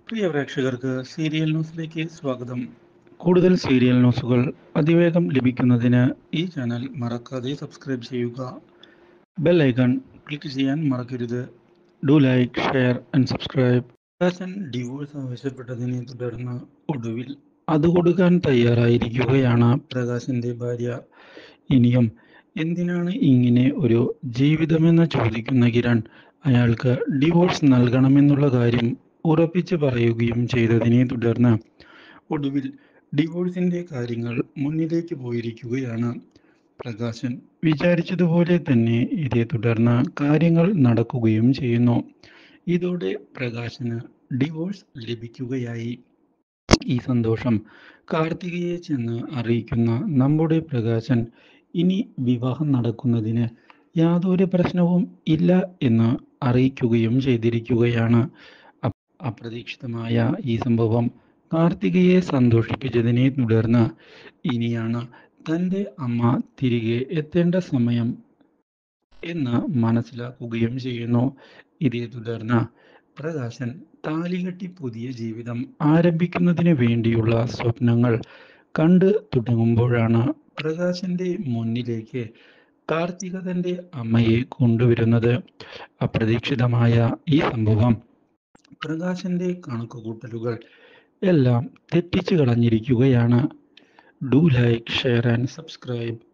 പ്രിയ പ്രേക്ഷകർക്ക് സീരിയൽ ന്യൂസിലേക്ക് സ്വാഗതം കൂടുതൽ സീരിയൽ ന്യൂസുകൾ അതിവേഗം ലഭിക്കുന്നതിന് ഈ ചാനൽ മറക്കാതെ സബ്സ്ക്രൈബ് ചെയ്യുക ബെൽ ഐക്കൺ ക്ലിക്ക് ചെയ്യാൻ മറക്കരുത് do like share and subscribe Prakashan divorce ആവശ്യപ്പെട്ടതിനെ തുടർന്ന് ഒടുവിൽ അത് കൊടുക്കാൻ തയ്യാറായിരിക്കുകയാണ് പ്രകാശിന്റെ ഭാര്യ ഇനിയും എന്തിനാണ് ഇങ്ങനെ ഒരു ജീവിതമെന്ന് ചോദിക്കുന്ന കിരൺ അയാൾക്ക് ഡിവോഴ്സ് നൽകണമെന്നുള്ള കാര്യം ഉറപ്പിച്ചു പറയുകയും ചെയ്തതിനെ തുടർന്ന് ഒടുവിൽ ഡിവോഴ്സിന്റെ കാര്യങ്ങൾ മുന്നിലേക്ക് പോയിരിക്കുകയാണ് പ്രകാശൻ വിചാരിച്ചതുപോലെ തന്നെ ഇതേ തുടർന്ന് കാര്യങ്ങൾ നടക്കുകയും ചെയ്യുന്നു ഇതോടെ പ്രകാശന് ഡിവോഴ്സ് ലഭിക്കുകയായി ഈ സന്തോഷം കാർത്തികയെ ചെന്ന് അറിയിക്കുന്ന നമ്മുടെ പ്രകാശൻ ഇനി വിവാഹം നടക്കുന്നതിന് യാതൊരു പ്രശ്നവും ഇല്ല എന്ന് അറിയിക്കുകയും ചെയ്തിരിക്കുകയാണ് അ- അപ്രതീക്ഷിതമായ ഈ സംഭവം കാർത്തികയെ സന്തോഷിപ്പിച്ചതിനെ തുടർന്ന് ഇനിയാണ് തൻ്റെ അമ്മ തിരികെ എത്തേണ്ട സമയം എന്ന് മനസ്സിലാക്കുകയും ചെയ്യുന്നു ഇതേ തുടർന്ന് പ്രകാശൻ താലികെട്ടി പുതിയ ജീവിതം ആരംഭിക്കുന്നതിന് വേണ്ടിയുള്ള സ്വപ്നങ്ങൾ കണ്ടു തുടങ്ങുമ്പോഴാണ് പ്രകാശന്റെ മുന്നിലേക്ക് കാർത്തിക തന്റെ അമ്മയെ കൊണ്ടുവരുന്നത് അപ്രതീക്ഷിതമായ ഈ സംഭവം പ്രകാശന്റെ കണക്കുകൂട്ടലുകൾ എല്ലാം തെറ്റിച്ചു കളഞ്ഞിരിക്കുകയാണ് do like share and subscribe